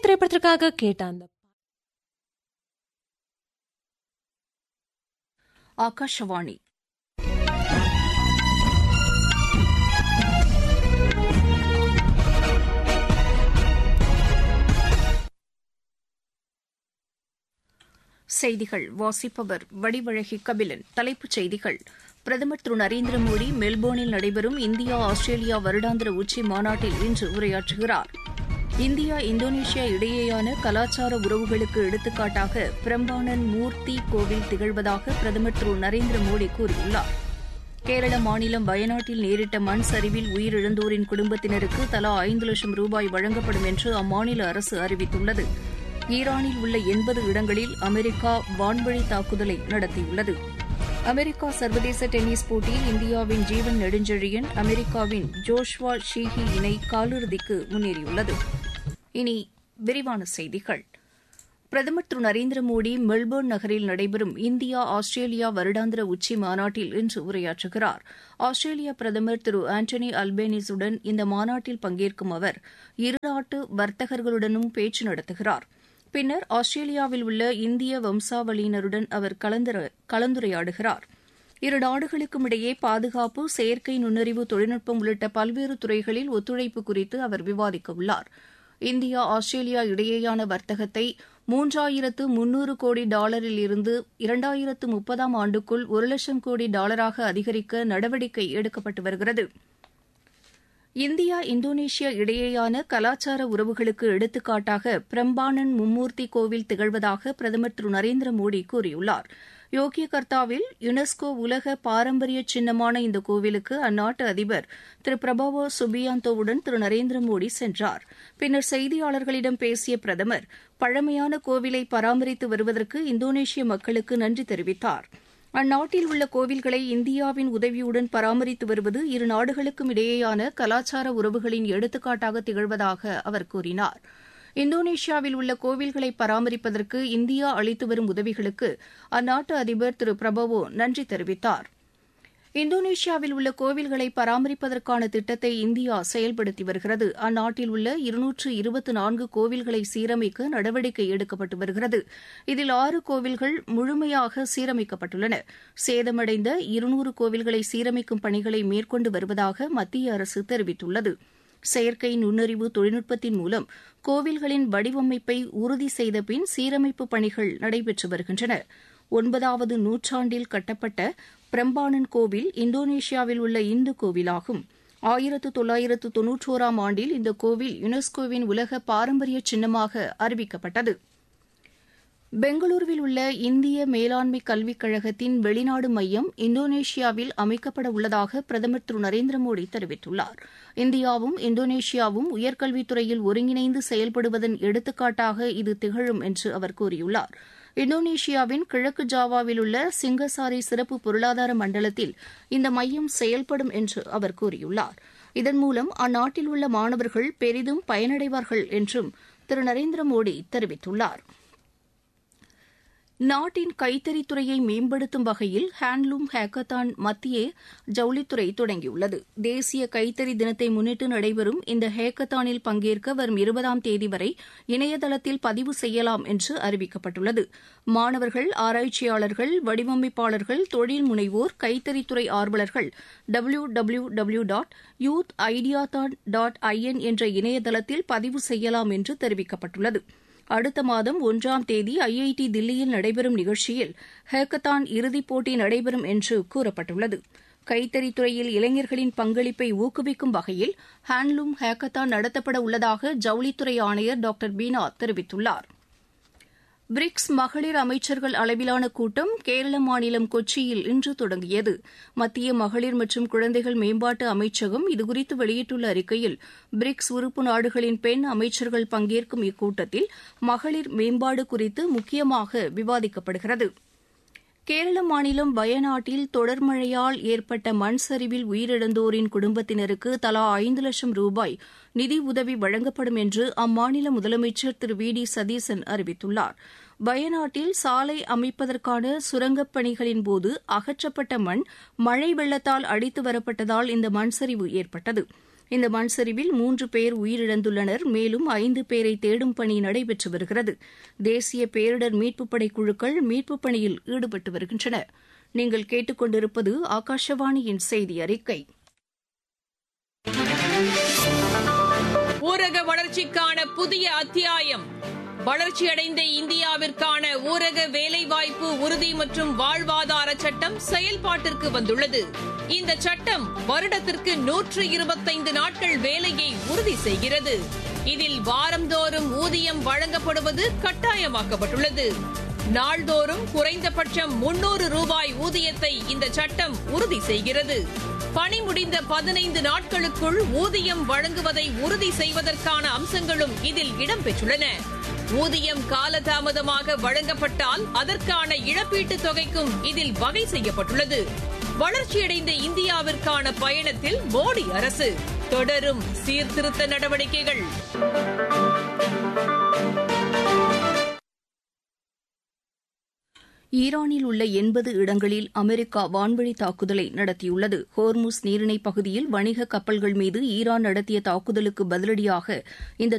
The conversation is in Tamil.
திரைப்படத்திற்காக கேட்ட அந்த ஆகாஷவாணி செய்திகள் வாசிப்பவர் வடிவழகி கபிலன் தலைப்புச் செய்திகள் பிரதமர் திரு நரேந்திர மோடி மெல்போர்னில் நடைபெறும் இந்தியா ஆஸ்திரேலியா வருடாந்திர உச்சி மாநாட்டில் இன்று உரையாற்றுகிறார் இந்தியா இந்தோனேஷியா இடையேயான கலாச்சார உறவுகளுக்கு எடுத்துக்காட்டாக பிரம்பானன் மூர்த்தி கோவில் திகழ்வதாக பிரதமர் திரு நரேந்திர மோடி கூறியுள்ளார் கேரள மாநிலம் வயநாட்டில் நேரிட்ட மண் சரிவில் உயிரிழந்தோரின் குடும்பத்தினருக்கு தலா ஐந்து லட்சம் ரூபாய் வழங்கப்படும் என்று அம்மாநில அரசு அறிவித்துள்ளது ஈரானில் உள்ள எண்பது இடங்களில் அமெரிக்கா வான்வழி தாக்குதலை நடத்தியுள்ளது அமெரிக்கா சர்வதேச டென்னிஸ் போட்டியில் இந்தியாவின் ஜீவன் நெடுஞ்செழியன் அமெரிக்காவின் ஜோஷ்வா ஷீஹி இணை காலிறுதிக்கு முன்னேறியுள்ளது இனி விரிவான செய்திகள் பிரதமர் திரு நரேந்திர மோடி மெல்போர்ன் நகரில் நடைபெறும் இந்தியா ஆஸ்திரேலியா வருடாந்திர உச்சி மாநாட்டில் இன்று உரையாற்றுகிறார் ஆஸ்திரேலிய பிரதமர் திரு ஆண்டனி அல்பேனிஸுடன் இந்த மாநாட்டில் பங்கேற்கும் அவர் இருநாட்டு வர்த்தகர்களுடனும் பேச்சு நடத்துகிறார் பின்னர் ஆஸ்திரேலியாவில் உள்ள இந்திய வம்சாவளியினருடன் அவர் கலந்துரையாடுகிறார் இரு நாடுகளுக்கும் இடையே பாதுகாப்பு செயற்கை நுண்ணறிவு தொழில்நுட்பம் உள்ளிட்ட பல்வேறு துறைகளில் ஒத்துழைப்பு குறித்து அவர் விவாதிக்க உள்ளார் இந்தியா ஆஸ்திரேலியா இடையேயான வர்த்தகத்தை மூன்றாயிரத்து முன்னூறு கோடி டாலரில் இருந்து இரண்டாயிரத்து முப்பதாம் ஆண்டுக்குள் ஒரு லட்சம் கோடி டாலராக அதிகரிக்க நடவடிக்கை எடுக்கப்பட்டு வருகிறது இந்தியா இந்தோனேஷியா இடையேயான கலாச்சார உறவுகளுக்கு எடுத்துக்காட்டாக பிரம்பானன் மும்மூர்த்தி கோவில் திகழ்வதாக பிரதமர் திரு நரேந்திர மோடி கூறியுள்ளார் யோக்கியகர்த்தாவில் யுனெஸ்கோ உலக பாரம்பரிய சின்னமான இந்த கோவிலுக்கு அந்நாட்டு அதிபர் திரு பிரபாவோ சுபியாந்தோவுடன் திரு நரேந்திர மோடி சென்றார் பின்னர் செய்தியாளர்களிடம் பேசிய பிரதமர் பழமையான கோவிலை பராமரித்து வருவதற்கு இந்தோனேஷிய மக்களுக்கு நன்றி தெரிவித்தார் அந்நாட்டில் உள்ள கோவில்களை இந்தியாவின் உதவியுடன் பராமரித்து வருவது இரு நாடுகளுக்கும் இடையேயான கலாச்சார உறவுகளின் எடுத்துக்காட்டாக திகழ்வதாக அவர் கூறினார் இந்தோனேஷியாவில் உள்ள கோவில்களை பராமரிப்பதற்கு இந்தியா அளித்து வரும் உதவிகளுக்கு அந்நாட்டு அதிபர் திரு பிரபவோ நன்றி தெரிவித்தார் இந்தோனேஷியாவில் உள்ள கோவில்களை பராமரிப்பதற்கான திட்டத்தை இந்தியா செயல்படுத்தி வருகிறது அந்நாட்டில் உள்ள இருநூற்று இருபத்தி நான்கு கோவில்களை சீரமைக்க நடவடிக்கை எடுக்கப்பட்டு வருகிறது இதில் ஆறு கோவில்கள் முழுமையாக சீரமைக்கப்பட்டுள்ளன சேதமடைந்த இருநூறு கோவில்களை சீரமைக்கும் பணிகளை மேற்கொண்டு வருவதாக மத்திய அரசு தெரிவித்துள்ளது செயற்கை நுண்ணறிவு தொழில்நுட்பத்தின் மூலம் கோவில்களின் வடிவமைப்பை உறுதி செய்த பின் சீரமைப்பு பணிகள் நடைபெற்று வருகின்றன ஒன்பதாவது நூற்றாண்டில் கட்டப்பட்ட பிரம்பானன் கோவில் இந்தோனேஷியாவில் உள்ள இந்து கோவிலாகும் ஆயிரத்து தொள்ளாயிரத்து தொன்னூற்றோராம் ஆண்டில் இந்த கோவில் யுனெஸ்கோவின் உலக பாரம்பரிய சின்னமாக அறிவிக்கப்பட்டது பெங்களூருவில் உள்ள இந்திய மேலாண்மை கல்விக் கழகத்தின் வெளிநாடு மையம் இந்தோனேஷியாவில் அமைக்கப்பட உள்ளதாக பிரதமர் திரு நரேந்திர மோடி தெரிவித்துள்ளார் இந்தியாவும் இந்தோனேஷியாவும் உயர்கல்வித்துறையில் ஒருங்கிணைந்து செயல்படுவதன் எடுத்துக்காட்டாக இது திகழும் என்று அவர் கூறியுள்ளார் இந்தோனேஷியாவின் கிழக்கு ஜாவாவில் உள்ள சிங்கசாரி சிறப்பு பொருளாதார மண்டலத்தில் இந்த மையம் செயல்படும் என்று அவர் கூறியுள்ளார் இதன் மூலம் அந்நாட்டில் உள்ள மாணவர்கள் பெரிதும் பயனடைவார்கள் என்றும் திரு நரேந்திர மோடி தெரிவித்துள்ளார் நாட்டின் கைத்தறித்துறையை மேம்படுத்தும் வகையில் ஹேண்ட்லூம் ஹேக்கத்தான் மத்திய ஜவுளித்துறை தொடங்கியுள்ளது தேசிய கைத்தறி தினத்தை முன்னிட்டு நடைபெறும் இந்த ஹேக்கத்தானில் பங்கேற்க வரும் இருபதாம் தேதி வரை இணையதளத்தில் பதிவு செய்யலாம் என்று அறிவிக்கப்பட்டுள்ளது மாணவர்கள் ஆராய்ச்சியாளர்கள் வடிவமைப்பாளர்கள் தொழில் முனைவோர் கைத்தறித்துறை ஆர்வலர்கள் W W W dot youth ஐடியாதான் டாட் ஐஎன் என்ற இணையதளத்தில் பதிவு செய்யலாம் என்று தெரிவிக்கப்பட்டுள்ளது அடுத்த மாதம் ஒன்றாம் தேதி ஐஐடி தில்லியில் நடைபெறும் நிகழ்ச்சியில் ஹேக்கத்தான் இறுதிப் போட்டி நடைபெறும் என்று கூறப்பட்டுள்ளது கைத்தறித்துறையில் இளைஞர்களின் பங்களிப்பை ஊக்குவிக்கும் வகையில் ஹேண்ட்லூம் ஹேக்கத்தான் நடத்தப்பட உள்ளதாக ஜவுளித்துறை ஆணையர் டாக்டர் பீனா தெரிவித்துள்ளார் பிரிக்ஸ் மகளிர் அமைச்சர்கள் அளவிலான கூட்டம் கேரள மாநிலம் கொச்சியில் இன்று தொடங்கியது மத்திய மகளிர் மற்றும் குழந்தைகள் மேம்பாட்டு அமைச்சகம் இதுகுறித்து வெளியிட்டுள்ள அறிக்கையில் பிரிக்ஸ் உறுப்பு நாடுகளின் பெண் அமைச்சர்கள் பங்கேற்கும் இக்கூட்டத்தில் மகளிர் மேம்பாடு குறித்து முக்கியமாக விவாதிக்கப்படுகிறது கேரள மாநிலம் வயநாட்டில் தொடர் மழையால் ஏற்பட்ட மண் சரிவில் உயிரிழந்தோரின் குடும்பத்தினருக்கு தலா ஐந்து லட்சம் ரூபாய் நிதி உதவி வழங்கப்படும் என்று அம்மாநில முதலமைச்சர் திரு வி டி சதீசன் அறிவித்துள்ளார் வயநாட்டில் சாலை அமைப்பதற்கான சுரங்கப் பணிகளின் போது அகற்றப்பட்ட மண் மழை வெள்ளத்தால் அடித்து வரப்பட்டதால் இந்த மண் சரிவு ஏற்பட்டது இந்த மண் சரிவில் மூன்று பேர் உயிரிழந்துள்ளனர் மேலும் ஐந்து பேரை தேடும் பணி நடைபெற்று வருகிறது தேசிய பேரிடர் மீட்புப் படை குழுக்கள் மீட்புப் பணியில் ஈடுபட்டு வருகின்றன நீங்கள் கேட்டுக்கொண்டிருப்பது ஆகாஷவாணியின் செய்தி அறிக்கை ஊரக வளர்ச்சிக்கான புதிய அத்தியாயம் வளர்ச்சியடைந்த இந்தியாவிற்கான ஊரக வேலைவாய்ப்பு உறுதி மற்றும் வாழ்வாதார சட்டம் செயல்பாட்டிற்கு வந்துள்ளது இந்த சட்டம் வருடத்திற்கு நூற்று இருபத்தைந்து நாட்கள் வேலையை உறுதி செய்கிறது இதில் வாரந்தோறும் ஊதியம் வழங்கப்படுவது கட்டாயமாக்கப்பட்டுள்ளது நாள்தோறும் குறைந்தபட்சம் முன்னூறு ரூபாய் ஊதியத்தை இந்த சட்டம் உறுதி செய்கிறது பணி முடிந்த பதினைந்து நாட்களுக்குள் ஊதியம் வழங்குவதை உறுதி செய்வதற்கான அம்சங்களும் இதில் இடம்பெற்றுள்ளன ஊதியம் காலதாமதமாக வழங்கப்பட்டால் அதற்கான இழப்பீட்டுத் தொகைக்கும் இதில் வகை செய்யப்பட்டுள்ளது வளர்ச்சியடைந்த இந்தியாவிற்கான பயணத்தில் மோடி அரசு தொடரும் சீர்திருத்த நடவடிக்கைகள் ஈரானில் உள்ள எண்பது இடங்களில் அமெரிக்கா வான்வழி தாக்குதலை நடத்தியுள்ளது ஹோர்முஸ் நீரிணை பகுதியில் வணிக கப்பல்கள் மீது ஈரான் நடத்திய தாக்குதலுக்கு பதிலடியாக இந்த